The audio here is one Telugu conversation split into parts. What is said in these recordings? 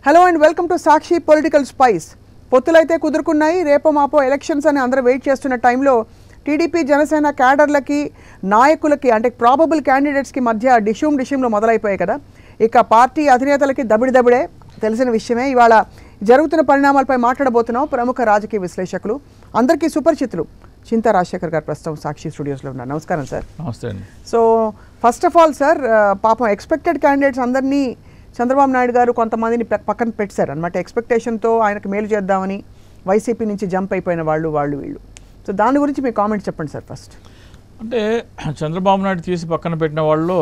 Hello and welcome to Sakshi political spice పొత్తులైతే కుదురుకున్నాయి రేపో మాపో ఎలక్షన్స్ అని అందరూ వెయిట్ చేస్తున్న టైంలో టీడీపీ జనసేన క్యాడర్లకి నాయకులకి అంటే ప్రాబబుల్ క్యాండిడేట్స్కి మధ్య డిష్యూమ్ డిష్యూమ్లు మొదలైపోయాయి కదా ఇక పార్టీ అధినేతలకి దబిడి దబిడే తెలిసిన విషయమే ఇవాళ జరుగుతున్న పరిణామాలపై మాట్లాడబోతున్నాం ప్రముఖ రాజకీయ విశ్లేషకులు అందరికీ సుపరిచితులు చింతా రాజశేఖర్ గారు ప్రస్తుతం సాక్షి స్టూడియోస్లో ఉన్నారు నమస్కారం సార్ నమస్తే అండి so first of all sir పాపం ఎక్స్పెక్టెడ్ క్యాండిడేట్స్ అందరినీ చంద్రబాబు నాయుడు గారు కొంతమందిని ప- పక్కన పెట్టారు అనమాట ఎక్స్పెక్టేషన్తో ఆయనకు మేలు చేద్దామని వైసీపీ నుంచి జంప్ అయిపోయిన వాళ్ళు వాళ్ళు వీళ్ళు సో దాని గురించి మీ కామెంట్ చెప్పండి సార్ ఫస్ట్ అంటే చంద్రబాబు నాయుడు తీసి పక్కన పెట్టిన వాళ్ళు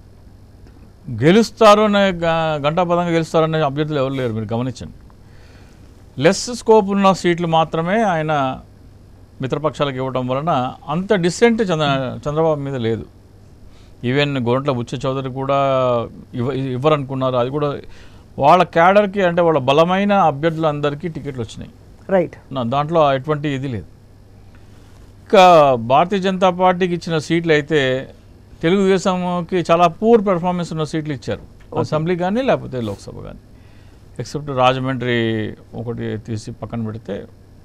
గెలుస్తారు అనే గ- గంటాపదంగా గెలుస్తారనే అభ్యర్థులు ఎవరు లేరు మీరు గమనించండి లెస్ స్కోప్ ఉన్న సీట్లు మాత్రమే ఆయన మిత్రపక్షాలకు ఇవ్వడం వలన అంత డిసెంట్ చంద్ర చంద్రబాబు మీద లేదు ఈవెన్ గోరంట్ల బుచ్చ చౌదరి కూడా ఇవ్వ ఇవ్వరనుకున్నారు అది కూడా వాళ్ళ క్యాడర్కి అంటే వాళ్ళ బలమైన అభ్యర్థులందరికీ టికెట్లు వచ్చినాయి రైట్ నా దాంట్లో ఎటువంటి ఇది లేదు ఇక భారతీయ జనతా పార్టీకి ఇచ్చిన సీట్లు అయితే తెలుగుదేశంకి చాలా పూర్ పెర్ఫార్మెన్స్ ఉన్న సీట్లు ఇచ్చారు అసెంబ్లీ కానీ లేకపోతే లోక్సభ కానీ ఎక్సెప్ట్ రాజమండ్రి ఒకటి తీసి పక్కన పెడితే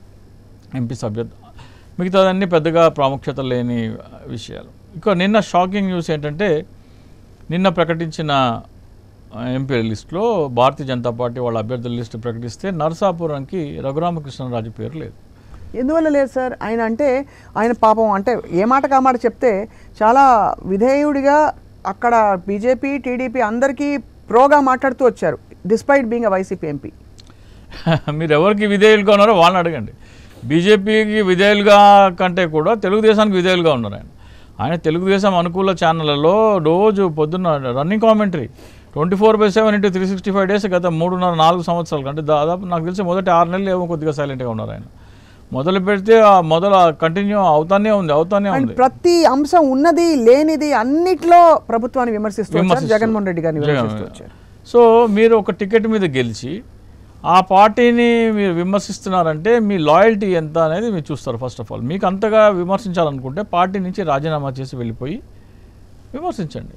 ఎంపీ సభ్యత మిగతాదన్నీ పెద్దగా ప్రాముఖ్యత లేని విషయాలు ఇక నిన్న షాకింగ్ న్యూస్ ఏంటంటే నిన్న ప్రకటించిన ఎంపీ లిస్టులో భారతీయ జనతా పార్టీ వాళ్ళ అభ్యర్థుల లిస్టు ప్రకటిస్తే నరసాపురంకి రఘురామకృష్ణరాజు పేరు లేదు ఎందువల్ల లేదు సార్ ఆయన అంటే ఆయన పాపం అంటే ఏ మాట కామాట చెప్తే చాలా విధేయుడిగా అక్కడ బీజేపీ టీడీపీ అందరికీ ప్రోగా మాట్లాడుతూ వచ్చారు despite being a YCP MP మీరు ఎవరికి విధేయులుగా ఉన్నారో వాళ్ళని అడగండి బీజేపీకి విధేయులుగా కంటే కూడా తెలుగుదేశానికి విధేయులుగా ఉన్నారు ఆయన ఆయన తెలుగుదేశం అనుకూల ఛానళ్ళలో రోజు పొద్దున్న running commentary twenty four by seven into three sixty five days గత మూడున్నర నాలుగు సంవత్సరాలు అంటే దాదాపు నాకు తెలిసి మొదటి ఆరు నెలలు ఏమో కొద్దిగా సైలెంట్గా ఉన్నారు ఆయన మొదలు పెడితే ఆ మొదలు కంటిన్యూ అవుతానే ఉంది అవుతానే అండ్ ఉంది ప్రతి అంశం ఉన్నది లేనిది అన్నిట్లో ప్రభుత్వాన్ని విమర్శిస్తూ వచ్చారు విమర్శిస్తూ. జగన్మోహన్ రెడ్డి గారిని జగన్- విమర్శిస్తూ వచ్చారు సో మీరు ఒక టికెట్ మీద గెలిచి ఆ పార్టీని మీరు విమర్శిస్తున్నారంటే మీ లాయల్టీ ఎంత అనేది మీరు చూస్తారు ఫస్ట్ ఆఫ్ ఆల్ మీకు అంతగా విమర్శించాలనుకుంటే పార్టీ నుంచి రాజీనామా చేసి వెళ్ళిపోయి విమర్శించండి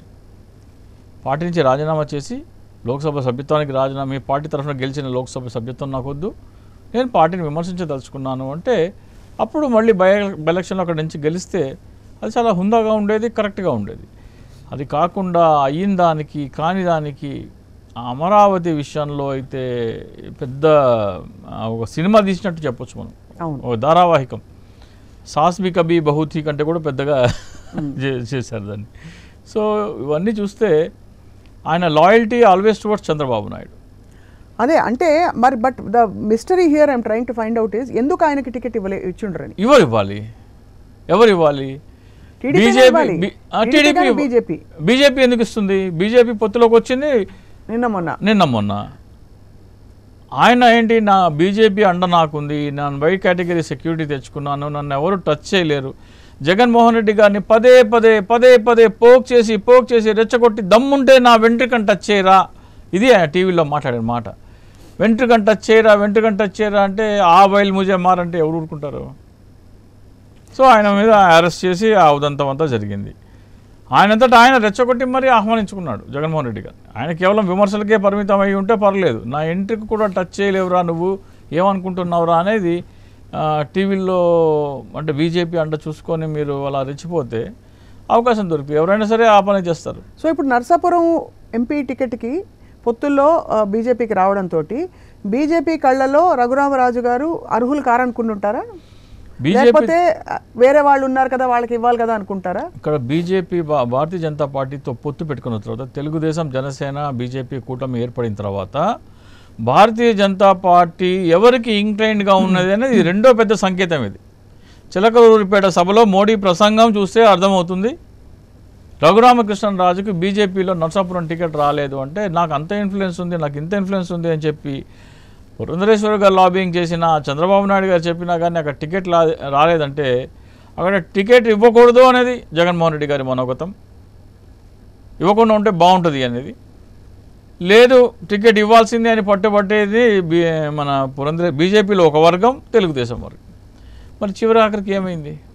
పార్టీ నుంచి రాజీనామా చేసి లోక్సభ సభ్యత్వానికి రాజీనామా మీ పార్టీ తరఫున గెలిచిన లోక్సభ సభ్యత్వం నాకు వద్దు నేను పార్టీని విమర్శించదలుచుకున్నాను అంటే అప్పుడు మళ్ళీ బై బై ఎలక్షన్లో అక్కడి నుంచి గెలిస్తే అది చాలా హుందాగా ఉండేది కరెక్ట్గా ఉండేది అది కాకుండా అయిన దానికి కాని దానికి ఆ అమరావతి విషయంలో అయితే పెద్ద ఆ, ఒక సినిమా తీసినట్టు చెప్పొచ్చు మనం అవును ఒక ధారావాహికం సాస్ బి కబీ బహుత్ హీ కంటే కూడా పెద్దగా చే- చేశారు దాన్ని సో ఇవన్నీ చూస్తే ఆయన loyalty always towards Chandrababu Naidu అదే అంటే మరి but the mystery here I'm trying to find out is ఎందుకు ఆయనకి టికెట్ ఇవ్వలే ఇచ్చిండ్రని ఎవరు ఇవ్వాలి ఎవరు ఇవ్వాలి టీడీపీ ఇవ్వాలి. టీడీపీ టీడీపీ కానీ బీజేపీ బీజేపీ ఎందుకు ఇస్తుంది బీజేపీ పొత్తులోకి వచ్చింది నిన్న మొన్న నిన్న మొన్న ఆయన ఏంటి నా బీజేపీ అండ నాకుంది నేను వై కేటగిరీ సెక్యూరిటీ తెచ్చుకున్నాను నన్ను ఎవరు టచ్ చేయలేరు జగన్మోహన్ రెడ్డి గారిని పదే పదే పదే పదే పోక్ చేసి పోక్ చేసి రెచ్చగొట్టి దమ్ముంటే నా వెంట్రుకని టచ్ చేయరా ఇది ఆయన టీవీలో మాట్లాడిన మాట వెంట్రుకని టచ్ చేయరా వెంట్రుకని టచ్ చేయరా అంటే ఆ వైల్ ముజే మారంటే ఎవరు ఊరుకుంటారు సో ఆయన మీద అరెస్ట్ చేసి ఆ ఉదంతం అంతా జరిగింది ఆయనంతటా ఆయన రెచ్చగొట్టి మరీ ఆహ్వానించుకున్నాడు జగన్మోహన్ రెడ్డి గారు ఆయన కేవలం విమర్శలకే పరిమితం అయి ఉంటే పర్లేదు నా ఇంటికి కూడా టచ్ చేయలేవురా నువ్వు ఏమనుకుంటున్నావురా అనేది ఆ, టీవీల్లో అంటే బీజేపీ అంట చూసుకొని మీరు అలా రెచ్చిపోతే అవకాశం దొరుకుతుంది ఎవరైనా సరే ఆ పని చేస్తారు సో ఇప్పుడు నర్సాపురం ఎంపీ టికెట్కి పొత్తుల్లో ఆ, బీజేపీకి రావడంతో బీజేపీ కళ్ళలో రఘురామరాజు గారు అర్హులు కారనుకుంటుంటారా బీజేపీ లేకపోతే ఆ, వేరే వాళ్ళు ఉన్నారు కదా వాళ్ళకి ఇవ్వాలి కదా అనుకుంటారా ఇక్కడ బీజేపీ భా- భారతీయ జనతా పార్టీతో పొత్తు పెట్టుకున్న తర్వాత తెలుగుదేశం జనసేన బీజేపీ కూటమి ఏర్పడిన తర్వాత భారతీయ జనతా పార్టీ ఎవరికి ఇంక్లైన్డ్గా ఉన్నది అనేది రెండో పెద్ద సంకేతం ఇది చిలకలూరిపేట సభలో మోడీ ప్రసంగం చూస్తే అర్థమవుతుంది రఘురామకృష్ణరాజుకు బీజేపీలో నర్సాపురం టికెట్ రాలేదు అంటే నాకు అంత ఇన్ఫ్లుయెన్స్ ఉంది నాకు ఇంత ఇన్ఫ్లుయెన్స్ ఉంది అని చెప్పి పురంధరేశ్వర్ గారు లాబింగ్ చేసిన చంద్రబాబు నాయుడు గారు చెప్పినా కానీ అక్కడ టికెట్ లా రాలేదంటే అక్కడ టికెట్ ఇవ్వకూడదు అనేది జగన్మోహన్ రెడ్డి గారి మనోగతం ఇవ్వకుండా ఉంటే బాగుంటుంది అనేది లేదు టికెట్ ఇవ్వాల్సిందే అని పట్టుబట్టేది బీ- మన పురంధర బీజేపీలో ఒక వర్గం తెలుగుదేశం వర్గం మరి చివరి ఆఖరికి ఏమైంది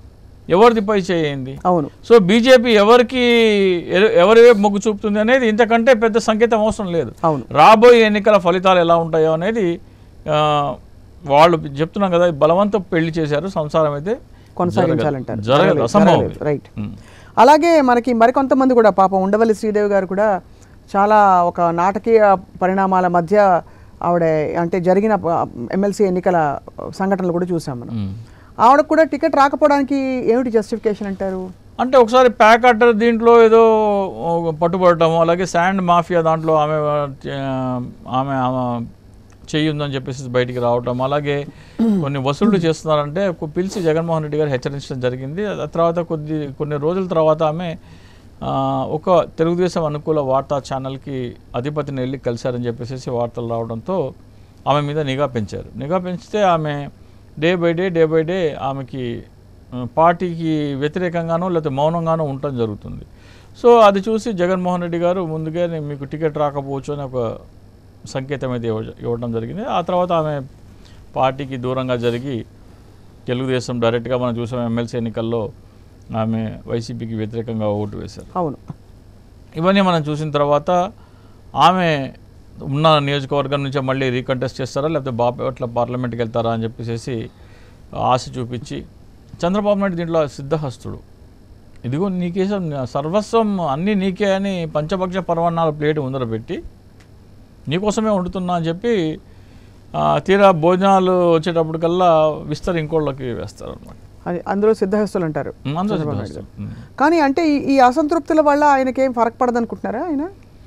ఎవరిది పై చేయింది అవును సో బీజేపీ ఎవరికి ఎ- ఎవరి వైపు మొగ్గు చూపుతుంది అనేది ఇంతకంటే పెద్ద సంకేతం అవసరం లేదు అవును రాబోయే ఎన్నికల ఫలితాలు ఎలా ఉంటాయో అనేది ఆ, వాళ్ళు చెప్తున్నాం కదా బలవంతం పెళ్లి చేశారు సంసారం అయితే కొనసాగించాలంటారు జరగదు. జరగదు అసంభవం ఇది. Right um. అలాగే మనకి మరికొంతమంది కూడా పాపం ఉండవల్లి శ్రీదేవి గారు కూడా చాలా ఒక నాటకీయ పరిణామాల మధ్య ఆవిడ అంటే జరిగిన ఎమ్మెల్సీ ఎన్నికల సంఘటనలు కూడా చూసాం మనం ఉమ్. ఆవిడకు కూడా టికెట్ రాకపోవడానికి ఏమిటి జస్టిఫికేషన్ అంటారు అంటే ఒకసారి ప్యాక్ అట్టర్ దీంట్లో ఏదో పట్టుబడటం అలాగే శాండ్ మాఫియా దాంట్లో ఆమె ఆ, ఆమె ఆమె చెయ్యి ఉందని చెప్పేసి బయటికి రావటం అలాగే కొన్ని వసూళ్లు చేస్తున్నారంటే ఒక పిలిచి జగన్మోహన్ రెడ్డి గారు హెచ్చరించడం జరిగింది ఆ తర్వాత కొద్ది కొన్ని రోజుల తర్వాత ఆమె ఆ, ఒక తెలుగుదేశం అనుకూల వార్తా ఛానల్కి అధిపతిని వెళ్ళి కలిశారని చెప్పేసి వార్తలు రావడంతో ఆమె మీద నిఘా పెంచారు నిఘా పెంచితే ఆమె day by day day by day ఆమెకి ఆ, పార్టీకి వ్యతిరేకంగానో లేకపోతే మౌనంగానో ఉండటం జరుగుతుంది సో అది చూసి జగన్మోహన్ రెడ్డి గారు ముందుగానే మీకు టికెట్ రాకపోవచ్చు అని ఒక సంకేతం అయితే ఇవ్వ ఇవ్వడం జరిగింది ఆ తర్వాత ఆమె పార్టీకి దూరంగా జరిగి తెలుగుదేశం డైరెక్ట్గా మనం చూసాం ఎమ్మెల్సీ ఎన్నికల్లో ఆమె వైసీపీకి వ్యతిరేకంగా ఓటు వేశారు అవును ఇవన్నీ మనం చూసిన తర్వాత ఆమె ఉన్న నియోజకవర్గం నుంచే మళ్ళీ రీకంటెస్ట్ చేస్తారా లేకపోతే బాపట్ల పార్లమెంట్కి వెళ్తారా అని చెప్పేసి ఆశ చూపించి చంద్రబాబు నాయుడు దీంట్లో సిద్ధహస్తుడు ఇదిగో నీకేసం సర్వస్వం అన్నీ నీకే అని పంచపక్ష పర్వణాల ప్లేట్ ముందర పెట్టి నీకోసమే వండుతున్నా అని చెప్పి ఆ, తీరా భోజనాలు వచ్చేటప్పటికల్లా విస్తరి ఇంకోళ్ళకి వేస్తారు అనమాట అది అందులో సిద్ధహస్తులు అంటారు అందరూ చంద్రబాబు నాయుడు సిద్ధహస్తులు. గారు. ఉమ్. కానీ అంటే ఈ- ఈ అసంతృప్తుల వల్ల ఆయనకి ఏం ఫరక్ పడదు అనుకుంటున్నారా ఆయన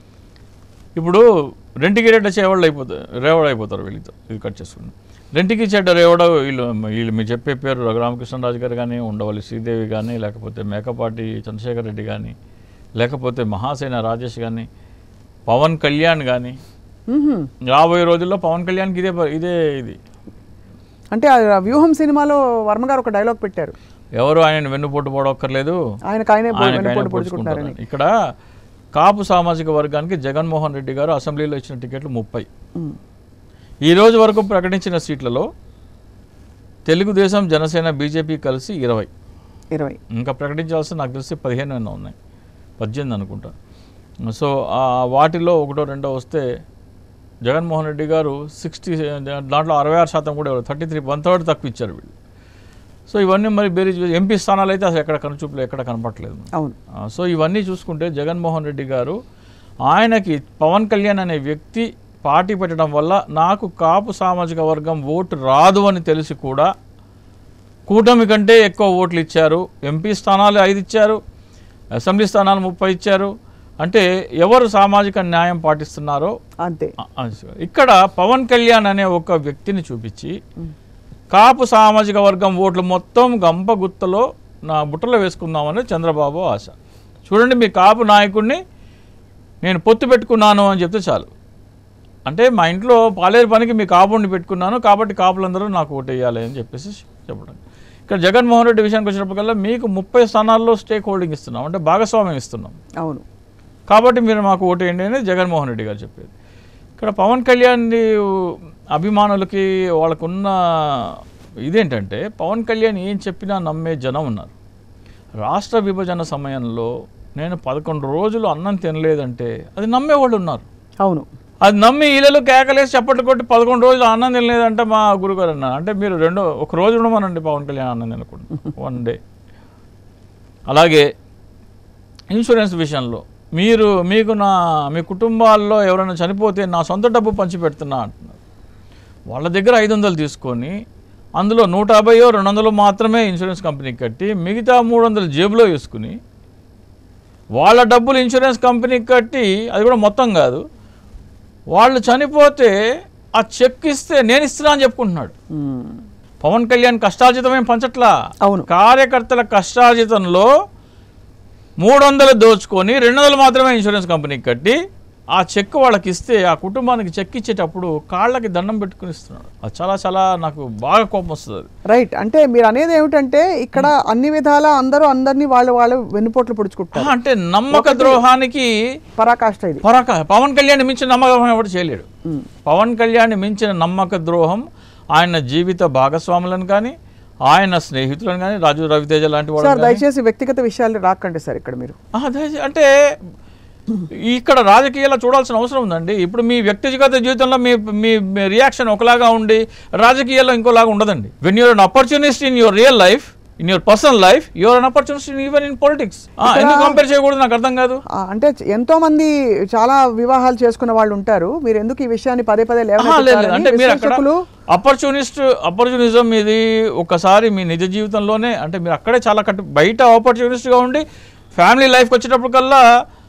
ఇప్పుడు రెంటికి రెడ్డ చేవాళ్ళు అయిపోతారు రేవడ అయిపోతారు వీళ్ళతో ఇది కట్ చేసుకుని రెంటికి చెడ్డ రేవడ వీళ్ళు వీళ్ళు మీరు చెప్పే పేరు రఘురామకృష్ణరాజు గారు కానీ ఉండవల్లి శ్రీదేవి కానీ లేకపోతే మేకపాటి చంద్రశేఖర్ రెడ్డి కానీ లేకపోతే మహాసేన రాజేష్ కానీ పవన్ కళ్యాణ్ కానీ మ్మ్హ్మ్. రాబోయే రోజుల్లో పవన్ కళ్యాణ్కి ఇదే ప- ఇదే ఇది అంటే ఆ వ్యూహం సినిమాలో వర్మ గారు ఒక డైలాగ్ పెట్టారు ఎవరు ఆయన వెన్నుపోటు పోవక్కర్లేదు ఆయనకు ఆయనే ఆయనకు ఆయనే వెనుపోటు పొడుచుకుంటారని. పొడుచుకుంటారని ఇక్కడ కాపు సామాజిక వర్గానికి జగన్మోహన్ రెడ్డి గారు అసెంబ్లీలో ఇచ్చిన టికెట్లు ముప్పై మ్మ్. ఈ రోజు వరకు ప్రకటించిన సీట్లలో తెలుగుదేశం జనసేన బీజేపీ కలిసి ఇరవై ఇరవై ఇంకా ప్రకటించాల్సిన నాకు తెలిసి పదిహేను ఎన్నో ఉన్నాయి పద్దెనిమిది అనుకుంటా సో ఆ వాటిలో ఒకటో రెండో వస్తే జగన్మోహన్ రెడ్డి గారు సిక్స్టీ దాంట్లో అరవై ఆరు శాతం కూడా థర్టీ త్రీ వన్ థర్డ్ తక్కువ ఇచ్చారు వీళ్ళు సో ఇవన్నీ మరి బేరీజ్ ఎంపీ స్థానాలు అయితే అసలు ఎక్కడ కనుచూపులు ఎక్కడ కనపట్లేదు అవును ఆ, సో ఇవన్నీ చూసుకుంటే జగన్మోహన్ రెడ్డి గారు ఆయనకి పవన్ కళ్యాణ్ అనే వ్యక్తి పార్టీ పెట్టడం వల్ల నాకు కాపు సామాజిక వర్గం ఓటు రాదు అని తెలిసి కూడా కూటమి కంటే ఎక్కువ ఓట్లు ఇచ్చారు ఎంపీ స్థానాలు ఐదు ఇచ్చారు అసెంబ్లీ స్థానాలు ముప్పై ఇచ్చారు అంటే ఎవరు సామాజిక న్యాయం పాటిస్తున్నారో అంతే ఆ, ఆ, ఇక్కడ పవన్ కళ్యాణ్ అనే ఒక వ్యక్తిని చూపించి కాపు సామాజిక వర్గం ఓట్లు మొత్తం గంప గుత్తలో నా బుట్టలో వేసుకుందామని చంద్రబాబు ఆశ చూడండి మీ కాపు నాయకుడిని నేను పొత్తు పెట్టుకున్నాను అని చెప్తే చాలు అంటే మా ఇంట్లో పాలేరు పనికి మీ కాపుడిని పెట్టుకున్నాను కాబట్టి కాపులందరూ నాకు ఓటు వేయాలి అని చెప్పేసి చెప్పడం ఇక్కడ జగన్మోహన్ రెడ్డి విషయానికి వచ్చినప్పటికల్లా మీకు ముప్పై స్థానాల్లో స్టేక్ హోల్డింగ్ ఇస్తున్నాం అంటే భాగస్వామ్యం ఇస్తున్నాం అవును కాబట్టి మీరు మాకు ఓటేయండి అని జగన్మోహన్ రెడ్డి గారు చెప్పేది ఇక్కడ పవన్ కళ్యాణ్ అభిమానులకి వాళ్ళకున్న ఇదేంటంటే పవన్ కళ్యాణ్ ఏం చెప్పినా నమ్మే జనం ఉన్నారు రాష్ట్ర విభజన సమయంలో నేను పదకొండు రోజులు అన్నం తినలేదంటే అది నమ్మేవాళ్ళు ఉన్నారు అవును అది నమ్మి ఇళ్ళలో కేకలేసి చప్పట్లు కొట్టి పదకొండు రోజులు అన్నం తినలేదంటే మా గురుగారు అన్నారు అంటే మీరు రెండో ఒక రోజు ఉండమనండి పవన్ కళ్యాణ్ అన్నం తినకుండా వన్ డే అలాగే ఇన్సూరెన్స్ విషయంలో మీరు మీకు నా మీ కుటుంబాల్లో ఎవరైనా చనిపోతే నా సొంత డబ్బు పంచిపెడుతున్నా అంటున్నారు వాళ్ళ దగ్గర ఐదు వందలు తీసుకొని అందులో నూట యాభైయో రెండు వందలు మాత్రమే ఇన్సూరెన్స్ కంపెనీకి కట్టి మిగతా మూడు వందలు జేబులో వేసుకుని వాళ్ళ డబ్బులు ఇన్సూరెన్స్ కంపెనీకి కట్టి అది కూడా మొత్తం కాదు వాళ్ళు చనిపోతే ఆ చెక్ ఇస్తే నేను ఇస్తున్నా అని చెప్పుకుంటున్నాడు మ్మ్. పవన్ కళ్యాణ్ కష్టార్జితం ఏం పంచట్లా అవును కార్యకర్తల కష్టార్జితంలో మూడు వందలు దోచుకొని రెండు వందలు మాత్రమే ఇన్సూరెన్స్ కంపెనీకి కట్టి ఆ చెక్ వాళ్ళకి ఇస్తే ఆ కుటుంబానికి చెక్ ఇచ్చేటప్పుడు కాళ్ళకి దండం పెట్టుకుని ఇస్తున్నాడు అది చాలా చాలా నాకు బాగా కోపం వస్తుంది అది రైట్ అంటే మీరు అనేది ఏమిటంటే ఇక్కడ అన్ని విధాల అందరూ అందరినీ వాళ్ళు వాళ్ళు వెన్నుపోట్లు పొడుచుకుంటారు ఆ, అంటే నమ్మక ద్రోహానికి పరాకాష్ట ఇది పరాక పవన్ కళ్యాణ్ మించిన నమ్మక ద్రోహం ఎవరు చేయలేడు మ్మ్. పవన్ కళ్యాణ్ మించిన నమ్మక ద్రోహం ఆయన జీవిత భాగస్వాములను కానీ ఆయన స్నేహితులను కానీ రాజు రవితేజ లాంటి వాళ్ళు సార్ దయచేసి వ్యక్తిగత విషయాలు రాకండి సార్ ఇక్కడ మీరు అంటే ఇక్కడ రాజకీయాల్లో చూడాల్సిన అవసరం ఉందండి ఇప్పుడు మీ వ్యక్తిగత జీవితంలో మీ మీ మీ రియాక్షన్ ఒకలాగా ఉండి రాజకీయాల్లో ఇంకోలాగా ఉండదండి when you're an opportunist in your real life in your personal life you're an opportunist even in politics ఎందుకు కంపేర్ చేయకూడదు నాకు అర్థం కాదు ఆ, అంటే ఎంతో మంది చాలా వివాహాలు చేసుకున్న వాళ్ళు ఉంటారు మీరు ఎందుకు ఈ విషయాన్ని పదే పదే ఆహా, లేదు, లేదు. లేవనెత్తుతారని అంటే మీరు అక్కడ విశ్లేషకులు ఆపర్చునిస్ట్ ఆపర్చునిజం ఇది ఒకసారి మీ నిజ జీవితంలోనే అంటే మీరు అక్కడే చాలా కట్టు బయట ఆపర్చునిస్ట్గా ఉండి ఫ్యామిలీ లైఫ్కి వచ్చేటప్పటికల్లా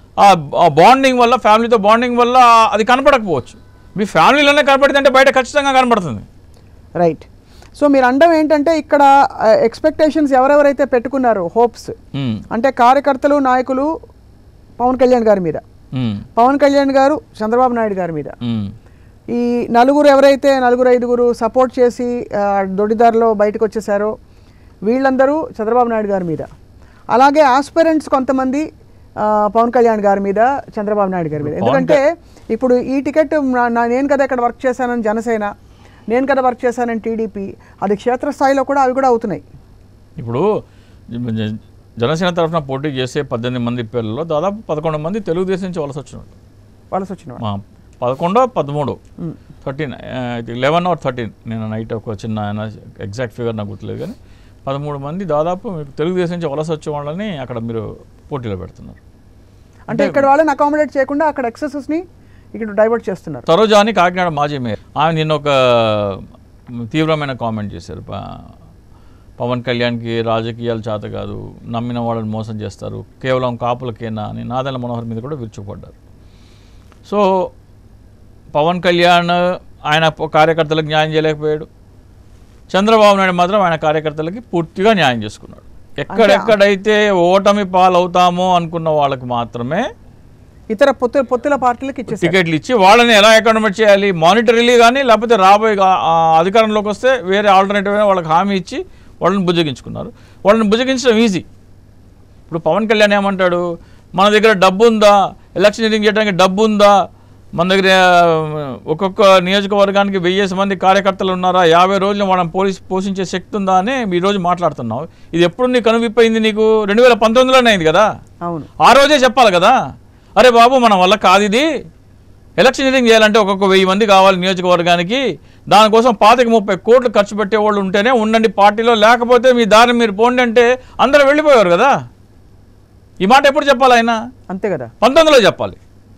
ఆ బాండింగ్ వల్ల ఫ్యామిలీతో బాండింగ్ వల్ల అది కనపడకపోవచ్చు మీ ఫ్యామిలీలోనే కనపడింది అంటే బయట ఖచ్చితంగా కనపడుతుంది రైట్ సో మీరు అండం ఏంటంటే ఇక్కడ ఎక్స్పెక్టేషన్స్ ఎవరెవరైతే పెట్టుకున్నారో హోప్స్ ఉమ్, అంటే కార్యకర్తలు నాయకులు పవన్ కళ్యాణ్ గారి మీద ఉమ్, పవన్ కళ్యాణ్ గారు చంద్రబాబు నాయుడు గారి మీద ఉమ్, ఈ నలుగురు ఎవరైతే నలుగురు ఐదుగురు సపోర్ట్ చేసి ఆ, దొడిదారిలో బయటకు వచ్చేసారో వీళ్ళందరూ చంద్రబాబు నాయుడు గారి మీద అలాగే ఆస్పిరెంట్స్ కొంతమంది ఆ, పవన్ కళ్యాణ్ గారి మీద చంద్రబాబు నాయుడు గారి మీద పవన్ ఎందుకంటే ఇప్పుడు ఈ టికెట్ నా- నా- నేను కదా ఇక్కడ వర్క్ చేశానని జనసేన నేను కదా వర్క్ చేశానని టీడీపీ అది క్షేత్రస్థాయిలో కూడా అవి కూడా అవుతున్నాయి ఇప్పుడు జ- జ- జనసేన తరఫున పోటీ చేసే పద్దెనిమిది మంది పేర్లలో దాదాపు పదకొండు మంది తెలుగుదేశం నుంచి వలస వచ్చినారు వలస వచ్చిన వాళ్ళు. మా పదకొండో పదమూడు థర్టీన్ లెవెన్ ఆర్ థర్టీన్ నేను నైట్ ఒక చిన్న ఎగ్జాక్ట్ ఫిగర్ నాకు గుర్తులేదు కానీ పదమూడు మంది దాదాపు మీకు తెలుగుదేశం నుంచి వలస వచ్చే వాళ్ళని అక్కడ మీరు పోటీలో పెడుతున్నారు అంటే ఇక్కడ వాళ్ళని అకామిడేట్ చేయకుండా అక్కడ ఎక్సెసెస్ని ఇక్కడ డైవర్ట్ చేస్తున్నారు సరోజాని కాకినాడ మాజీ మేయర్ ఆమె నిన్న ఒక తీవ్రమైన కామెంట్ చేశారు ప- పవన్ కళ్యాణ్కి రాజకీయాలు చేత కాదు నమ్మిన వాళ్ళని మోసం చేస్తారు కేవలం కాపులకేనా అని నాదెల మనోహర్ మీద కూడా విరుచుకుపడ్డారు సో పవన్ కళ్యాణ్ ఆయన ప- కార్యకర్తలకు న్యాయం చేయలేకపోయాడు చంద్రబాబు నాయుడు మాత్రం ఆయన కార్యకర్తలకి పూర్తిగా న్యాయం చేసుకున్నాడు ఎక్కడెక్కడైతే ఓటమి పాలవుతామో అనుకున్న వాళ్ళకి మాత్రమే ఇతర పొత్తు పొత్తుల పార్టీలకు ఇచ్చేసారు టికెట్లు ఇచ్చి వాళ్ళని ఎలా అకామిడేట్ చేయాలి మానిటరీలీ కానీ లేకపోతే రాబోయే ఆ- ఆ అధికారంలోకి వస్తే వేరే ఆల్టర్నేటివ్ అయినా వాళ్ళకి హామీ ఇచ్చి వాళ్ళని బుజ్జగించుకున్నారు వాళ్ళని బుజ్జగించడం ఈజీ ఇప్పుడు పవన్ కళ్యాణ్ ఏమంటాడు మన దగ్గర డబ్బు ఉందా ఎలక్షనీరింగ్ చేయడానికి డబ్బు ఉందా మన దగ్గర ఆ, ఒక్కొక్క నియోజకవర్గానికి వెయ్యేసి మంది కార్యకర్తలు ఉన్నారా యాభై రోజులు మనం పోలీస్ పోషించే శక్తి ఉందా అని ఈ రోజు మాట్లాడుతున్నావు ఇది ఎప్పుడు నీకు కనువిప్పయింది నీకు రెండు వేల పంతొమ్మిదిలోనే అయింది కదా అవును ఆ రోజే చెప్పాలి కదా అరే బాబు మన వల్ల కాదు ఇది ఎలక్షనీరింగ్ చేయాలంటే ఒక్కొక్క వెయ్యి మంది కావాలి నియోజకవర్గానికి దానికోసం పాతిక ముప్పై కోట్లు ఖర్చు పెట్టేవాళ్ళు ఉంటేనే ఉండండి పార్టీలో లేకపోతే మీ దారి మీరు పోండి అంటే అందరూ వెళ్ళిపోయారు కదా ఈ మాట ఎప్పుడు చెప్పాలి ఆయన అంతే కదా పంతొమ్మిదిలో చెప్పాలి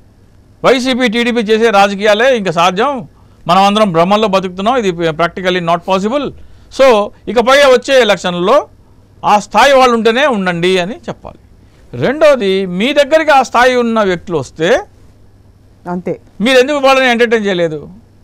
వైసీపీ టీడీపీ చేసే రాజకీయాలే ఇంకా సాధ్యం మనం అందరం భ్రమంలో బతుకుతున్నాం ఇది ప్రాక్టికల్లీ నాట్ పాసిబుల్ సో ఇకపై వచ్చే ఎలక్షన్లో ఆ స్థాయి వాళ్ళు ఉంటేనే ఉండండి అని చెప్పాలి రెండోది మీ దగ్గరికి ఆ స్థాయి ఉన్న వ్యక్తులు వస్తే అంతే మీరు ఎందుకు వాళ్ళని ఎంటర్టైన్ చేయలేదు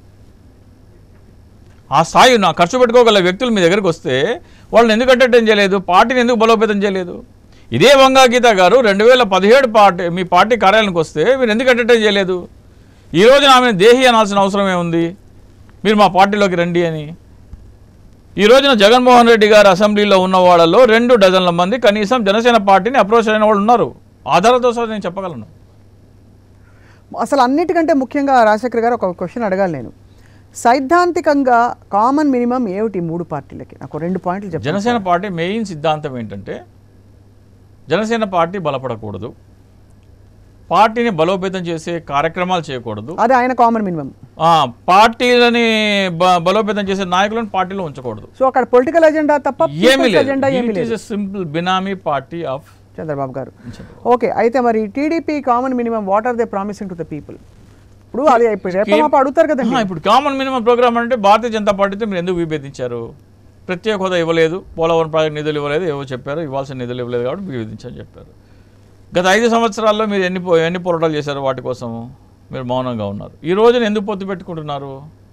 ఆ స్థాయి ఉన్న ఖర్చు పెట్టుకోగల వ్యక్తులు మీ దగ్గరికి వస్తే వాళ్ళని ఎందుకు ఎంటర్టైన్ చేయలేదు పార్టీని ఎందుకు బలోపేతం చేయలేదు ఇదే వంగా గీత గారు రెండు వేల పదిహేడు పార్టీ మీ పార్టీ కార్యాలయానికి వస్తే మీరు ఎందుకు ఎంటర్టైన్ చేయలేదు ఈ రోజు ఆమె దేహి అనాల్సిన అవసరం ఏముంది మీరు మా పార్టీలోకి రండి అని ఈ రోజున జగన్మోహన్ రెడ్డి గారు అసెంబ్లీలో ఉన్న వాళ్ళలో రెండు డజన్ల మంది కనీసం జనసేన పార్టీని అప్రోచ్ అయిన వాళ్ళు ఉన్నారు ఆధారాలతో సహా నేను చెప్పగలను అసలు అన్నిటికంటే ముఖ్యంగా రాజశేఖర్ గారు ఒక క్వశ్చన్ అడగాలి నేను సైద్ధాంతికంగా కామన్ మినిమం ఏమిటి ఈ మూడు పార్టీలకి నాకు రెండు పాయింట్లు చెప్పండి జనసేన పార్టీ మెయిన్ సిద్ధాంతం ఏంటంటే జనసేన పార్టీ బలపడకూడదు పార్టీని బలోపేతం చేసే కార్యక్రమాలు చేయకూడదు అది ఆయన కామన్ మినిమం ఆ, పార్టీలని బ- బలోపేతం చేసే నాయకులను పార్టీలో ఉంచకూడదు సో అక్కడ పొలిటికల్ ఎజెండా తప్ప ఏమీ ఎజెండా ఏమీ లేదు లేదు simple benami party of Chandrababu garu okay అయితే మరి TDP common minimum what are they promising to the people ఇప్పుడు అది ఇప్పుడు రేపు మాపు అడుగుతారు కదండి ఇప్పుడు కామన్ మినిమం ప్రోగ్రామ్ అంటే భారతీయ జనతా పార్టీతో మీరు ఎందుకు విభేదించారు ప్రత్యేక హోదా ఇవ్వలేదు పోలవరం ప్రాజెక్ట్ నిధులు ఇవ్వలేదు ఏవో చెప్పారు ఇవ్వాల్సిన నిధులు ఇవ్వలేదు కాబట్టి విభేదించని చెప్పారు గత ఐదు సంవత్సరాల్లో మీరు ఎన్ని పో- ఎన్ని పోరాటాలు చేశారు వాటి కోసం మీరు మౌనంగా ఉన్నారు ఈ రోజున ఎందుకు పొత్తు పెట్టుకుంటున్నారు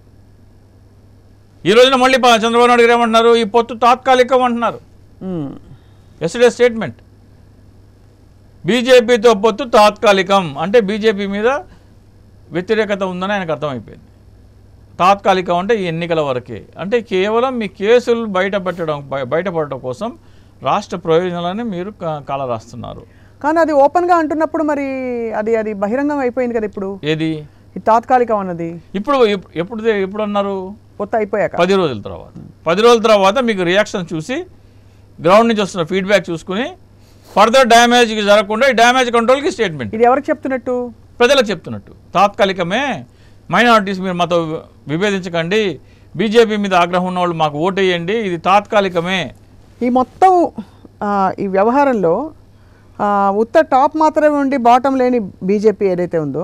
ఈ రోజున మళ్ళీ ప- చంద్రబాబు నాయుడు గారు ఏమంటున్నారు ఈ పొత్తు తాత్కాలికం అంటున్నారు మ్మ్. ఎస్డే స్టేట్మెంట్ బీజేపీతో పొత్తు తాత్కాలికం అంటే బీజేపీ మీద వ్యతిరేకత ఉందని ఆయనకు అర్థమైపోయింది తాత్కాలికం అంటే ఈ ఎన్నికల వరకే అంటే కేవలం మీ కేసులు బయటపెట్టడం బయ- బయటపడటం కోసం రాష్ట్ర ప్రయోజనాలని మీరు క- కాలరాస్తున్నారు కానీ అది ఓపెన్ గా అంటున్నప్పుడు మరి అది అది బహిరంగం అయిపోయింది కదా ఇప్పుడు ఏది ఈ తాత్కాలికం అన్నది ఇప్పుడు ఎప్- ఎప్పుడు ఎప్పుడు అన్నారు పొత్తు అయిపోయాక పది రోజుల తర్వాత పది రోజుల తర్వాత మీకు రియాక్షన్ చూసి గ్రౌండ్ నుంచి వస్తున్న ఫీడ్బ్యాక్ చూసుకుని ఫర్దర్ డ్యామేజ్కి జరగకుండా ఈ డ్యామేజ్ కంట్రోల్కి స్టేట్మెంట్ ఇది ఎవరికి చెప్తున్నట్టు ప్రజలకు చెప్తున్నట్టు తాత్కాలికమే మైనారిటీస్ మీరు మాతో విభేదించకండి బీజేపీ మీద ఆగ్రహం ఉన్న వాళ్ళు మాకు ఓటేయండి ఇది తాత్కాలికమే ఈ మొత్తం ఆ, ఈ వ్యవహారంలో ఆ, ఉత్త టాప్ మాత్రమే ఉండి బాటం లేని బీజేపీ ఏదైతే ఉందో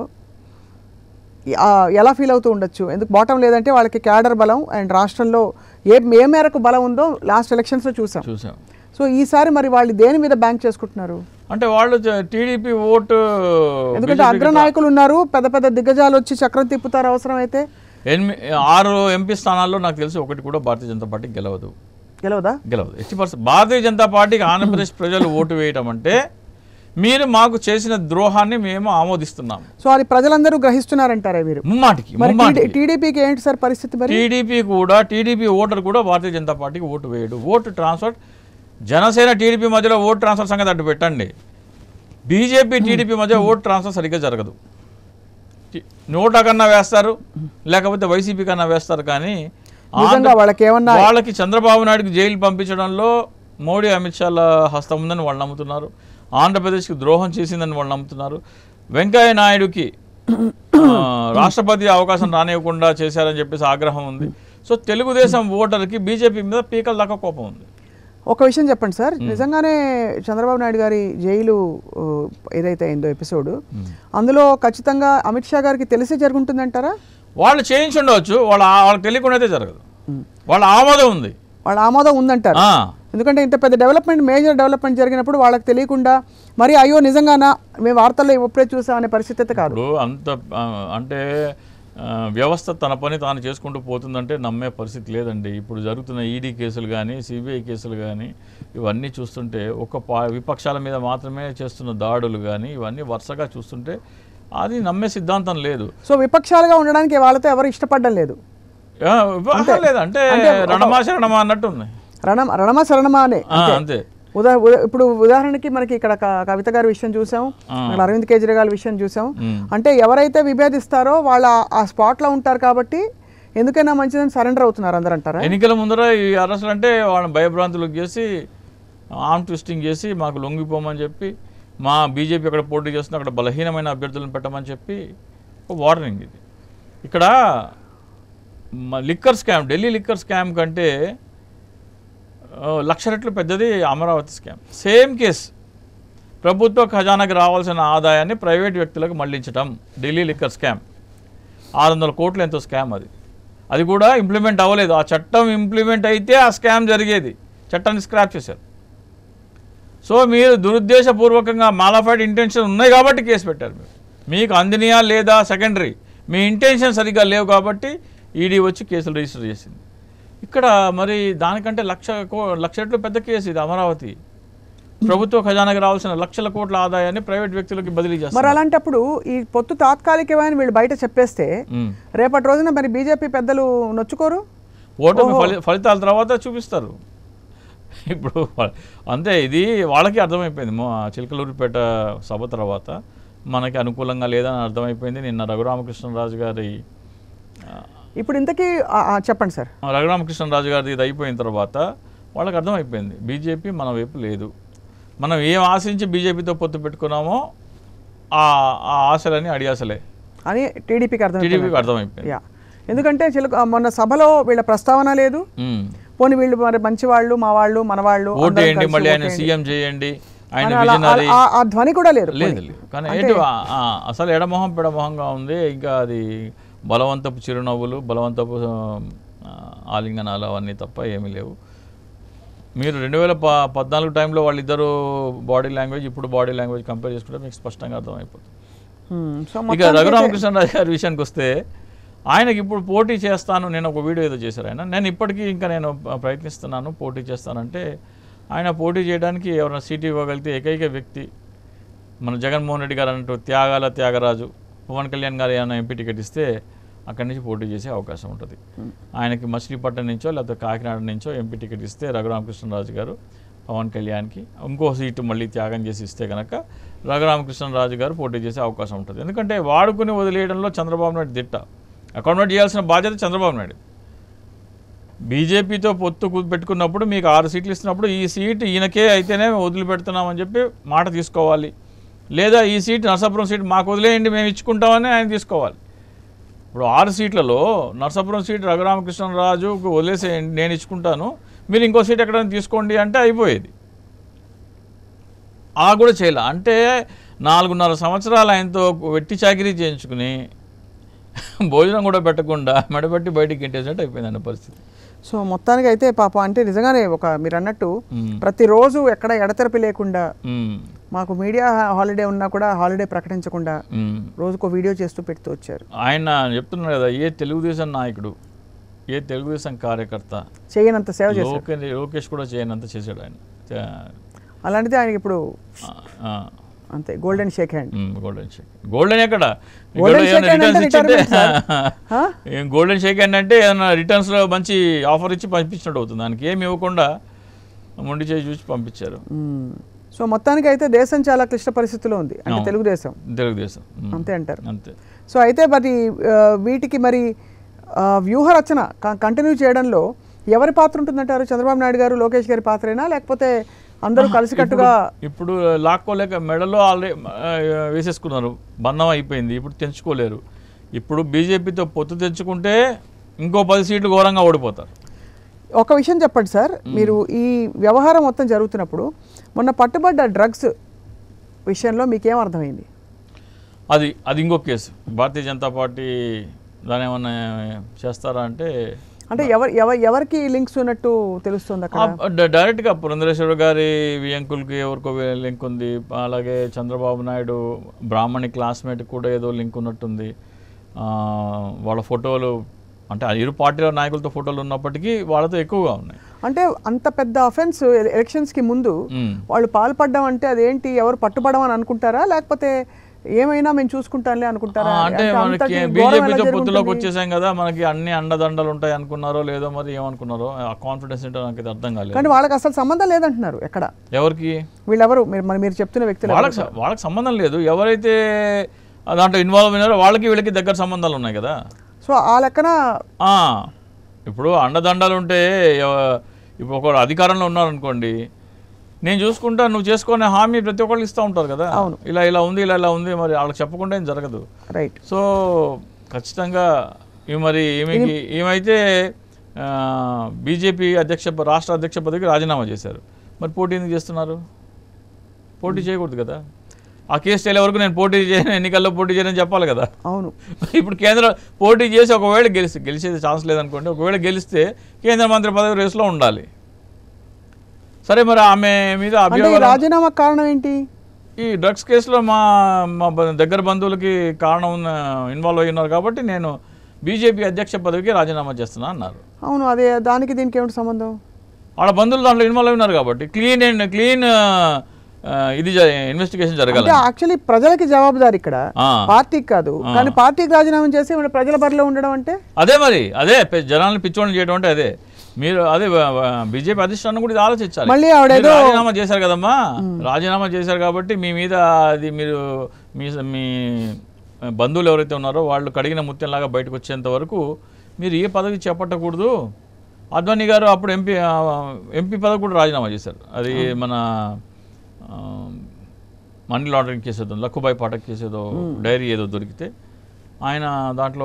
ఈ- ఆ, ఎలా ఫీల్ అవుతూ ఉండొచ్చు ఎందుకు బాటం లేదంటే వాళ్ళకి క్యాడర్ బలం అండ్ రాష్ట్రంలో ఏ ఏ మేరకు బలం ఉందో లాస్ట్ ఎలక్షన్స్లో చూసాం చూసాం సో ఈసారి మరి వాళ్ళు దేని మీద బ్యాంక్ చేసుకుంటున్నారు అంటే వాళ్ళు టీడీపీ ఓటు ఎందుకంటే BJP కి అగ్రనాయకులు ఉన్నారు పెద్ద పెద్ద దిగ్గజాలు వచ్చి చక్రం తిప్పుతారు అవసరం అయితే ఎనిమిది ఆరు ఎంపీ స్థానాల్లో నాకు తెలిసి ఒకటి కూడా భారతీయ జనతా పార్టీ గెలవదు గెలవదా గెలవదు ఎట్టి పర్సెంట్ భారతీయ జనతా పార్టీకి ఆంధ్రప్రదేశ్ ప్రజలు ఓటు వేయటం అంటే మీరు మాకు చేసిన ద్రోహాన్ని మేము ఆమోదిస్తున్నాం సో అది ప్రజలందరూ గ్రహిస్తున్నారంటారే మీరు ముమ్మాటికి మరి ముమ్మాటికి టీడీపీకి ఏంటి సార్ పరిస్థితి మరి టీడీపీ కూడా టీడీపీ ఓటర్ కూడా భారతీయ జనతా పార్టీకి ఓటు వేయడు ఓటు ట్రాన్స్ఫర్ జనసేన టీడీపీ మధ్యలో ఓటు ట్రాన్స్ఫర్ సంగతి అడ్డు పెట్టండి బీజేపీ టీడీపీ మధ్య ఓటు ట్రాన్స్ఫర్ సరిగ్గా జరగదు టి- నోటా కన్నా వేస్తారు లేకపోతే వైసీపీ కన్నా వేస్తారు కానీ నిజంగా వాళ్ళకి ఏమన్నా వాళ్ళకి చంద్రబాబు నాయుడుకి జైలు పంపించడంలో మోడీ అమిత్ షాల హస్తం ఉందని వాళ్ళు నమ్ముతున్నారు ఆంధ్రప్రదేశ్కి ద్రోహం చేసిందని వాళ్ళు నమ్ముతున్నారు వెంకయ్య నాయుడుకి ఆ, రాష్ట్రపతి అవకాశం రానివ్వకుండా చేశారని చెప్పేసి ఆగ్రహం ఉంది సో తెలుగుదేశం ఓటర్కి బీజేపీ మీద పీకల దాకా కోపం ఉంది ఒక విషయం చెప్పండి సార్ నిజంగానే చంద్రబాబు నాయుడు గారి జైలు ఆ, ఏదైతే అయిందో ఎపిసోడ్ అందులో ఖచ్చితంగా అమిత్ షా గారికి తెలిసే జరుగుంటుందంటారా వాళ్ళు చేయించి ఉండవచ్చు వాళ్ళ వాళ్ళకి తెలియకుండా అయితే జరగదు వాళ్ళ ఆమోదం ఉంది వాళ్ళ ఆమోదం ఉందంటారు ఆ, ఎందుకంటే ఇంత పెద్ద డెవలప్మెంట్ మేజర్ డెవలప్మెంట్ జరిగినప్పుడు వాళ్ళకి తెలియకుండా మరి అయ్యో నిజంగానా మేము వార్తల్లో ఇప్పుడే చూసాం అనే పరిస్థితి అయితే కాదు ఇప్పుడు అంత ఆ, అంటే ఆ, వ్యవస్థ తన పని తాను చేసుకుంటూ పోతుందంటే నమ్మే పరిస్థితి లేదండి ఇప్పుడు జరుగుతున్న ఈడీ కేసులు కానీ సిబిఐ కేసులు కానీ ఇవన్నీ చూస్తుంటే ఒక పా విపక్షాల మీద మాత్రమే చేస్తున్న దాడులు కానీ ఇవన్నీ వరుసగా చూస్తుంటే అది నమ్మే సిద్ధాంతం లేదు సో విపక్షాలుగా ఉండడానికి వాళ్ళతో ఎవరు ఇష్టపడడం లేదు ఆ, విపక్షం లేదు అంటే రణమా శరణమా అన్నట్టు ఉంది రణమ రణమ శరణమా అనే ఆ, అంతే ఉదా ఉదా- ఇప్పుడు ఉదాహరణకి మనకి ఇక్కడ క- కవిత గారి విషయం చూసాం అక్కడ అరవింద్ కేజ్రీవాల్ విషయం చూసాం ఉమ్. అంటే ఎవరైతే విభేదిస్తారో వాళ్ళ ఆ స్పాట్లో ఉంటారు కాబట్టి ఎందుకైనా మంచిదని సరెండర్ అవుతున్నారు అందరూ అంటారా ఎన్నికల ముందర ఈ అరెస్టులు అంటే వాళ్ళని భయభ్రాంతులకు చేసి ఆర్మ్ ట్విస్టింగ్ చేసి మాకు లొంగిపోమని చెప్పి మా బీజేపీ అక్కడ పోటీ చేస్తుంది అక్కడ బలహీనమైన అభ్యర్థులను పెట్టమని చెప్పి ఒక వార్నింగ్ ఇది ఇక్కడ మ- liquor scam Delhi liquor scam కంటే ఆ, లక్ష రెట్లు పెద్దది అమరావతి స్కామ్ సేమ్ కేస్ ప్రభుత్వ ఖజానాకి రావాల్సిన ఆదాయాన్ని ప్రైవేట్ వ్యక్తులకు మళ్లించటం ఢిల్లీ లిక్కర్ స్కామ్ ఆరు వందల కోట్లు ఎంతో స్కామ్ అది అది కూడా ఇంప్లిమెంట్ అవ్వలేదు ఆ చట్టం ఇంప్లిమెంట్ అయితే ఆ స్కామ్ జరిగేది చట్టాన్ని స్క్రాప్ చేశారు సో మీరు దురుద్దేశపూర్వకంగా మాలాఫైడ్ ఇంటెన్షన్ ఉన్నాయి కాబట్టి కేసు పెట్టారు మీరు మీకు అందినయా లేదా సెకండరీ మీ ఇంటెన్షన్ సరిగ్గా లేవు కాబట్టి ఈడీ వచ్చి కేసులు రిజిస్టర్ చేసింది ఇక్కడ మరి దానికంటే లక్ష కో లక్ష రెట్లు పెద్ద కేసు ఇది అమరావతి ప్రభుత్వ ఖజానాకి రావాల్సిన లక్షల కోట్ల ఆదాయాన్ని ప్రైవేట్ వ్యక్తులకి బదిలీ మరి చేస్తారు అలాంటప్పుడు ఈ పొత్తు తాత్కాలికమైన వీళ్ళు బయట చెప్పేస్తే ఉమ్. రేపటి రోజున మరి బీజేపీ పెద్దలు నొచ్చుకోరు ఓటమి ఫలి ఫలితాల తర్వాత చూపిస్తారు ఇప్పుడు వా- అంతే ఇది వాళ్ళకి అర్థమైపోయింది మా చిలకలూరిపేట సభ తర్వాత మనకి అనుకూలంగా లేదని అర్థమైపోయింది నిన్న రఘురామకృష్ణరాజు గారి ఆ, ఇప్పుడు ఇంతకీ ఆ, ఆ, చెప్పండి సార్ రఘురామకృష్ణరాజు గారిది ఇది అయిపోయిన తర్వాత వాళ్ళకి అర్థమైపోయింది బీజేపీ మన వైపు లేదు మనం ఏం ఆశించి బీజేపీతో పొత్తు పెట్టుకున్నామో ఆ ఆ ఆశలన్నీ అడియాసలే అని టీడీపీకి అర్థం టీడీపీకి అర్థమైపోయింది యా ఎందుకంటే చిలక మొన్న సభలో వీళ్ళ ప్రస్తావన లేదు ఉమ్. పోనీ వీళ్ళు మరి మంచి వాళ్ళు మా వాళ్ళు మన వాళ్ళు అందరం ఓటేయండి కలిసి మళ్ళీ ఆయన ఓటేయండి. సీఎం చేయండి ఆయన అని అలా- విజనరీ ఆ- ఆ ధ్వని కూడా లేరు లేదు లేదు కానీ ఏంటి ఆ- ఆ అసలు ఎడమొహం పెడమొహంగా ఉంది ఇంకా అది బలవంతపు చిరునవ్వులు బలవంతపు ఆ, ఆలింగనాలు అవన్నీ తప్ప ఏమీ లేవు మీరు రెండు వేల ప పద్నాలుగు టైంలో వాళ్ళిద్దరూ బాడీ లాంగ్వేజ్ ఇప్పుడు బాడీ లాంగ్వేజ్ కంపేర్ చేసుకుంటే మీకు స్పష్టంగా అర్థమైపోతుంది హ్మ్. సో ఇక మొత్తానికి అయితే- రఘురామకృష్ణరాజు గారి విషయానికి వస్తే ఆయనకి ఇప్పుడు పోటీ చేస్తాను నేను ఒక వీడియో ఏదో చేశారు ఆయన నేను ఇప్పటికీ ఇంకా నేను ప- ప్రయత్నిస్తున్నాను పోటీ చేస్తానంటే ఆయన పోటీ చేయడానికి ఎవరైనా సీటు ఇవ్వగలిగితే ఏకైక వ్యక్తి మన జగన్మోహన్ రెడ్డి గారు అన్నట్టు త్యాగాల త్యాగరాజు పవన్ కళ్యాణ్ గారు ఏమైనా ఎంపీ టికెట్ ఇస్తే అక్కడి నుంచి పోటీ చేసే అవకాశం ఉంటుంది ఆయనకి మచిలీపట్నం నుంచో లేకపోతే కాకినాడ నుంచో ఎంపీ టికెట్ ఇస్తే రఘురామకృష్ణరాజు గారు పవన్ కళ్యాణ్కి ఇంకో సీటు మళ్ళీ త్యాగం చేసి ఇస్తే కనుక రఘురామకృష్ణరాజు గారు పోటీ చేసే అవకాశం ఉంటుంది ఎందుకంటే వాడుకుని వదిలేయడంలో చంద్రబాబు నాయుడు దిట్ట అకామిడేట్ చేయాల్సిన బాధ్యత చంద్రబాబు నాయుడు బీజేపీతో పొత్తు కు- పెట్టుకున్నప్పుడు మీకు ఆరు సీట్లు ఇస్తున్నప్పుడు ఈ సీట్ ఈయనకే అయితేనే వదిలిపెడుతున్నామని చెప్పి మాట తీసుకోవాలి లేదా ఈ సీట్ నరసాపురం సీట్ మాకు వదిలేయండి మేము ఇచ్చుకుంటామని ఆయన తీసుకోవాలి ఇప్పుడు ఆరు సీట్లలో నరసాపురం సీట్ రఘురామకృష్ణరాజుకు వదిలేసేయండి నేను ఇచ్చుకుంటాను మీరు ఇంకో సీట్ ఎక్కడైనా తీసుకోండి అంటే అయిపోయేది ఆ కూడా చేయలే అంటే నాలుగున్నర సంవత్సరాలు ఆయనతో వెట్టి చాకిరీ చేయించుకుని భోజనం కూడా పెట్టకుండా మెడబెట్టి బయటికి గెంటేసినట్టు అయిపోయిందండి పరిస్థితి సో మొత్తానికి అయితే పాప అంటే నిజంగానే ఒక మీరు అన్నట్టు మ్మ్. ప్రతిరోజు ఎక్కడ ఎడతెరపి లేకుండా మ్మ్. మాకు మీడియా హాలిడే ఉన్నా కూడా హాలిడే ప్రకటించకుండా మ్మ్. రోజుకో వీడియో చేస్తూ పెడుతూ వచ్చారు ఆయన చెప్తున్నాడు కదా ఏ తెలుగుదేశం నాయకుడు ఏ తెలుగుదేశం కార్యకర్త చేయనంత సేవ చేశారు లోకేష్ లోకేష్ కూడా చేయనంత చేశాడు ఆయన చే- అలాంటిది ఆయనకి ఇప్పుడు ఆ, ఆ. అంతే golden shake hand hmm, golden shake golden ఎక్కడ గోల్డెన్ ఇక్కడ షేక్ ఏమైనా హ్యాండ్ అంటే రిటర్న్స్ ఇచ్చింటే రిటైర్మెంట్ సార్. ఆ? ఏం గోల్డెన్ షేక్ హ్యాండ్ అంటే ఏదైనా రిటర్న్స్లో మంచి ఆఫర్ ఇచ్చి పంపించినట్టు అవుతుంది దానికి ఏమి ఇవ్వకుండా మొండి చేసి చూసి పంపించారు మ్మ్. సో మొత్తానికి అయితే దేశం చాలా క్లిష్ట పరిస్థితిలో ఉంది అంటే అవును. తెలుగుదేశం తెలుగుదేశం మ్మ్. అంతే అంటారు అంతే సో అయితే మరి ఆ, వీటికి మరి ఆ, వ్యూహ రచన కంటిన్యూ చేయడంలో ఎవరి పాత్ర ఉంటుందంటారు చంద్రబాబు నాయుడు గారు లోకేష్ గారి పాత్రేనా లేకపోతే అందరూ కలిసికట్టుగా ఇప్పుడు లాక్కోలేక మెడలో ఆల్రెడీ వేసేసుకున్నారు బంధం అయిపోయింది ఇప్పుడు తెంచుకోలేరు ఇప్పుడు బీజేపీతో పొత్తు తెచ్చుకుంటే ఇంకో పది సీట్లు ఘోరంగా ఓడిపోతారు ఒక విషయం చెప్పండి సార్ మీరు ఈ వ్యవహారం మొత్తం జరుగుతున్నప్పుడు మొన్న పట్టుబడ్డ డ్రగ్స్ విషయంలో మీకేం అర్థమైంది అది అది ఇంకో కేసు భారతీయ జనతా పార్టీ దాని ఏమన్నా చేస్తారా అంటే అంటే ఎవరు ఎవరు ఎవరికి లింక్స్ ఉన్నట్టు తెలుస్తుంది అక్కడ ఆ, డ- డైరెక్ట్గా పురంధరేశ్వర గారి వియంకులకి ఎవరికో వే- లింక్ ఉంది అలాగే చంద్రబాబు నాయుడు బ్రాహ్మణి క్లాస్మేట్ కూడా ఏదో లింక్ ఉన్నట్టుంది ఆ, వాళ్ళ ఫోటోలు అంటే ఆ ఇరు పార్టీల నాయకులతో ఫోటోలు ఉన్నప్పటికీ వాళ్ళతో ఎక్కువగా ఉన్నాయి అంటే అంత పెద్ద అఫెన్స్ ఎలక్షన్స్కి ముందు మ్మ్. వాళ్ళు పాల్పడ్డం అంటే అదేంటి ఎవరు పట్టుబడమని అనుకుంటారా లేకపోతే ఏమైనా మేము చూసుకుంటాంలే అనుకుంటారా ఆ, అంటే అంటే మనకి అంతటి ఘోరం ఎలా బీజేపీతో పొత్తులోకి జరుగుతుంది? వచ్చేసాం కదా మనకి అన్ని అండదండలు ఉంటాయి అనుకున్నారో లేదో మరి ఏమనుకున్నారో ఆ కాన్ఫిడెన్స్ ఏంటో నాకు ఇది అర్థం కాలేదు కానీ వాళ్ళకి అసలు సంబంధం లేదంటున్నారు ఎక్కడ ఎవరికి వీళ్ళెవరు మీరు మరి మీరు చెప్తున్న వ్యక్తులు వాళ్ళకి స- వాళ్ళకి సంబంధం లేదు ఎవరైతే ఆ దాంట్లో ఇన్వాల్వ్ అయినారో వాళ్ళకి వీళ్ళకి దగ్గర సంబంధాలు ఉన్నాయి కదా సో ఆ లెక్కన ఆ, ఇప్పుడు అండదండలు ఉంటే ఎవ- ఇప్పుడు ఒక అధికారంలో ఉన్నారనుకోండి నేను చూసుకుంటా నువ్వు చేసుకునే హామీ ప్రతి ఒక్కళ్ళు ఇస్తూ ఉంటారు కదా అవును. ఇలా ఇలా ఉంది ఇలా ఇలా ఉంది మరి వాళ్ళకి చెప్పకుండా ఏం జరగదు రైట్ సో ఖచ్చితంగా ఈ మరి ఈమెకి ఏమైతే బీజేపీ అధ్యక్ష ప- రాష్ట్ర అధ్యక్ష పదవికి రాజీనామా చేశారు మరి పోటీ ఎందుకు చేస్తున్నారు పోటీ చేయకూడదు కదా ఆ కేసు తేలే వరకు నేను పోటీ చేయను ఎన్నికల్లో పోటీ చేయనని చెప్పాలి కదా అవును ఇప్పుడు కేంద్ర పోటీ చేసి ఒకవేళ గెలిస్తే గెలిచేది ఛాన్స్ లేదనుకోండి ఒకవేళ గెలిస్తే కేంద్ర మంత్రి పదవి రేసులో ఉండాలి సరే మరి ఆమె మీద అంటే ఈ అభియోగాలు రాజీనామా కారణం ఏంటి ఈ డ్రగ్స్ కేసులో మా మా బ- దగ్గర బంధువులకి కారణం ఉన్న ఇన్వాల్వ్ అయి ఉన్నారు కాబట్టి నేను బీజేపీ అధ్యక్ష పదవికి రాజీనామా చేస్తున్నా అన్నారు అవును అదే దానికి దీనికి ఏమిటి సంబంధం వాళ్ళ బంధువులు దాంట్లో ఇన్వాల్వ్ అయి ఉన్నారు కాబట్టి క్లీన్ అండ్ క్లీన్ ఇది ఇన్వెస్టిగేషన్ అంటే జరగాలి యాక్చువల్లీ ప్రజలకి జవాబుదారి ఇక్కడ ఆ. పార్టీకి కాదు కానీ పార్టీకి రాజీనామా చేసి వీళ్ళ ప్రజల బరిలో ఉండడం అంటే అదే మరి అదే పె- జనాల్ని పిచ్చోళ్ళని చేయడం అంటే అదే మీరు అదే బీజేపీ అధిష్టానం కూడా ఇది ఆలోచించాలి మళ్ళీ ఆవిడ మీరు రాజీనామా చేశారు కదమ్మా రాజీనామా చేశారు కాబట్టి మీ మీద అది మీరు మీ మీ బంధువులు ఎవరైతే ఉన్నారో వాళ్ళు కడిగిన ముత్యంలాగా బయటకు వచ్చేంత వరకు మీరు ఏ పదవి చేపట్టకూడదు అద్వానీ గారు అప్పుడు ఎంపీ ఆ, ఎంపీ పదవి కూడా రాజీనామా చేశారు అది మన ఆ, మనీ లాండరింగ్ కేసు ఏదో లక్కుబాయి పాఠక్ కేసు ఏదో డైరీ ఏదో దొరికితే ఆయన దాంట్లో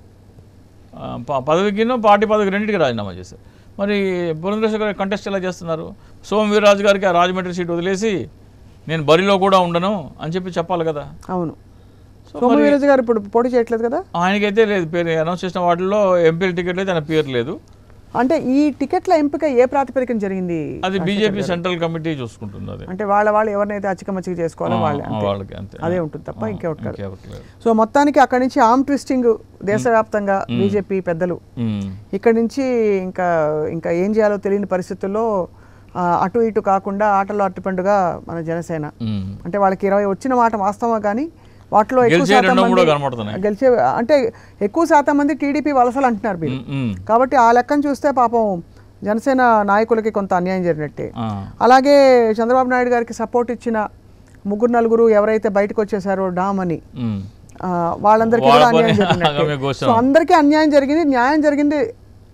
ఆ, ప- పదవికిను పార్టీ పదవికి రెండింటికి రాజీనామా చేశారు మరి పురంధరేశ్వర గారు కంటెస్ట్ ఎలా చేస్తున్నారు సోమ వీర్రాజు గారికి ఆ రాజమండ్రి సీట్ వదిలేసి నేను బరిలో కూడా ఉండను అని చెప్పి చెప్పాలి కదా అవును సో సోము వీరజ్ గారు ఇప్పుడు పోటీ చేయట్లేదు కదా ఆయనకైతే లేదు పేరు అనౌన్స్ చేసిన వాటిల్లో ఎంపీల టికెట్ అయితే ఆయన పేరు లేదు అంటే ఈ టికెట్ల ఎంపిక ఏ ప్రాతిపదికన జరిగింది అది బీజేపీ సెంట్రల్ కమిటీ చూసుకుంటుంది అది అంటే వాళ్ళ వాళ్ళు ఎవరినైతే అచ్చికమచ్చిక చేసుకోవాలో వాళ్ళే ఆ, అంతే వాళ్ళకి అంతే అదే ఉంటుంది తప్ప ఇంకెవటి కాదు ఇంకెవరికి లేదు సో మొత్తానికి అక్కడి నుంచి ఆర్మ్ ట్విస్టింగ్ దేశవ్యాప్తంగా బీజేపీ పెద్దలు ఉమ్. ఇక్కడి నుంచి ఇంకా ఇంకా ఏం చేయాలో తెలియని పరిస్థితుల్లో ఆ, అటు ఇటు కాకుండా ఆటలో అట్టుపండుగా మన జనసేన ఉమ్. అంటే వాళ్ళకి ఇరవై వచ్చిన మాట వాస్తవం కానీ వాటిలో ఎక్కువ గెలిచే శాతం రెండో మూడో మంది కనబడుతున్నాయి గెలిచే అంటే ఎక్కువ శాతం మంది టీడీపీ వలసలు అంటున్నారు మీరు ఉమ్, ఉమ్. కాబట్టి ఆ లెక్కను చూస్తే పాపం జనసేన నాయకులకి కొంత అన్యాయం జరిగినట్టే ఆ. అలాగే చంద్రబాబు నాయుడు గారికి సపోర్ట్ ఇచ్చిన ముగ్గురు నలుగురు ఎవరైతే బయటకు వచ్చేసారో డామ్ అని ఉమ్. ఆ, వాళ్ళందరికీ వాళ్ళ కూడా అన్యాయం పని జరిగినట్టే ఆగమే ఘోషణ. సో అందరికీ అన్యాయం జరిగింది న్యాయం జరిగింది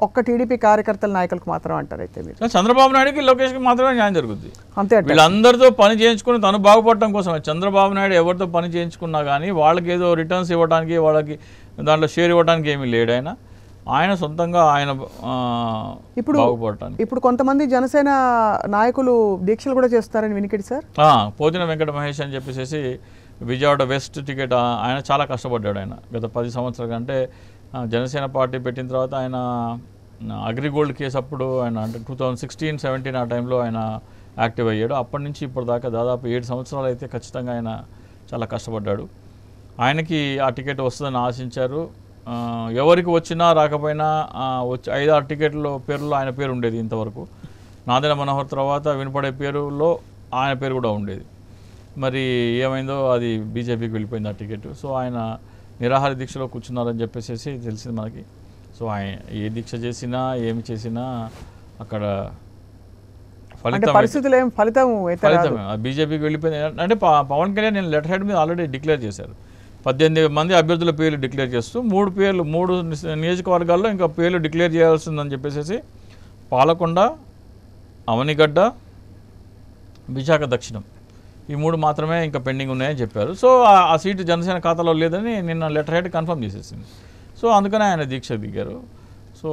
ఒక్క టీడీపీ కార్యకర్తల నాయకులకు మాత్రం అంటారు అయితే మీరు కానీ చంద్రబాబు నాయుడుకి లోకేష్కి మాత్రమే న్యాయం జరుగుద్ది అంతే అంటారు వీళ్ళందరితో పని చేయించుకుని తను బాగుపడటం కోసం చంద్రబాబు నాయుడు ఎవరితో పని చేయించుకున్నా కానీ వాళ్ళకి ఏదో రిటర్న్స్ ఇవ్వడానికి వాళ్ళకి దాంట్లో షేర్ ఇవ్వడానికి ఏమీ లేడు ఆయన ఆయన సొంతంగా ఆయన ఆ, ఇప్పుడు- బాగుపడటానికి ఇప్పుడు కొంతమంది జనసేన నాయకులు దీక్షలు కూడా చేస్తారని వినికిడి సార్ ఆ, పోతిన వెంకట మహేష్ అని చెప్పేసి విజయవాడ వెస్ట్ టికెట్ ఆ- ఆయన చాలా కష్టపడ్డాడు ఆయన గత పది సంవత్సరాల కంటే ఆ, జనసేన పార్టీ పెట్టిన తర్వాత ఆయన ఆ, అగ్రిగోల్డ్ కేసు అప్పుడు ఆయన అంటే టూ థౌజండ్ సిక్స్టీన్ సెవెంటీన్ ఆ టైంలో ఆయన యాక్టివ్ అయ్యాడు అప్పటి నుంచి ఇప్పుడు దాకా దాదాపు ఏడు సంవత్సరాలు అయితే ఖచ్చితంగా ఆయన చాలా కష్టపడ్డాడు ఆయనకి ఆ టికెట్ వస్తుందని ఆశించారు ఆ, ఎవరికి వచ్చినా రాకపోయినా ఆ, వచ్చి ఐదు ఆరు టికెట్ల పేర్లో ఆయన పేరు ఉండేది ఇంతవరకు నాదెన మనోహర్ తర్వాత వినపడే పేరులో ఆయన పేరు కూడా ఉండేది మరి ఏమైందో అది బీజేపీకి వెళ్ళిపోయింది ఆ టికెట్ సో ఆయన నిరాహార దీక్షలో కూర్చున్నారని చెప్పేసి తెలిసింది మనకి సో ఆయన ఏ దీక్ష చేసినా ఏమి చేసినా అక్కడ అంటే ఫలితం అయితే- పరిస్థితులు ఏం ఫలితం అయితే రాదు. ఫలితమే ఆ బీజేపీకి వెళ్ళిపోయింది అంటే ప- పవన్ కళ్యాణ్ నేను లెటర్ హెడ్ మీద ఆల్రెడీ డిక్లేర్ చేశారు పద్దెనిమిది మంది అభ్యర్థుల పేర్లు డిక్లేర్ చేస్తూ మూడు పేర్లు మూడు నిస్- నియోజకవర్గాల్లో ఇంకా పేర్లు డిక్లేర్ చేయాల్సిందని చెప్పేసి పాలకొండ అవనిగడ్డ విశాఖ దక్షిణం ఈ మూడు మాత్రమే ఇంకా పెండింగ్ ఉన్నాయని చెప్పారు సో ఆ- ఆ సీటు జనసేన ఖాతాలో లేదని నిన్న లెటర్ హెడ్ కన్ఫర్మ్ చేసేసింది సో అందుకనే ఆయన దీక్ష దిగారు సో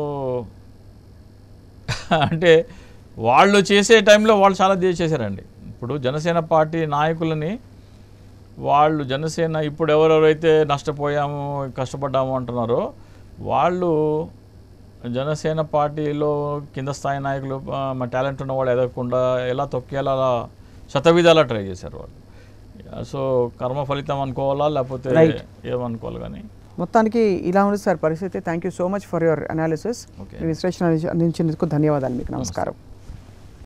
అంటే వాళ్ళు చేసే టైంలో వాళ్ళు చాలా దే చేశారండి ఇప్పుడు జనసేన పార్టీ నాయకులని వాళ్ళు జనసేన ఇప్పుడు ఎవరెవరైతే నష్టపోయాము కష్టపడ్డాము అంటున్నారో వాళ్ళు జనసేన పార్టీలో కింద స్థాయి నాయకులు ఆ, మా టాలెంట్ ఉన్న వాళ్ళు ఎదగకుండా ఎలా తొక్కేలా అలా శతవిధాలా ట్రై చేశారు వాళ్ళు సో కర్మ ఫలితం అనుకోవాలా లేకపోతే Right. ఏమనుకోవాలి కానీ మొత్తానికి ఇలా ఉంది సార్ పరిస్థితి thank you so much for your analysis okay మీ విశ్లేషణ అందించినందుకు ధన్యవాదాలు మీకు నమస్కారం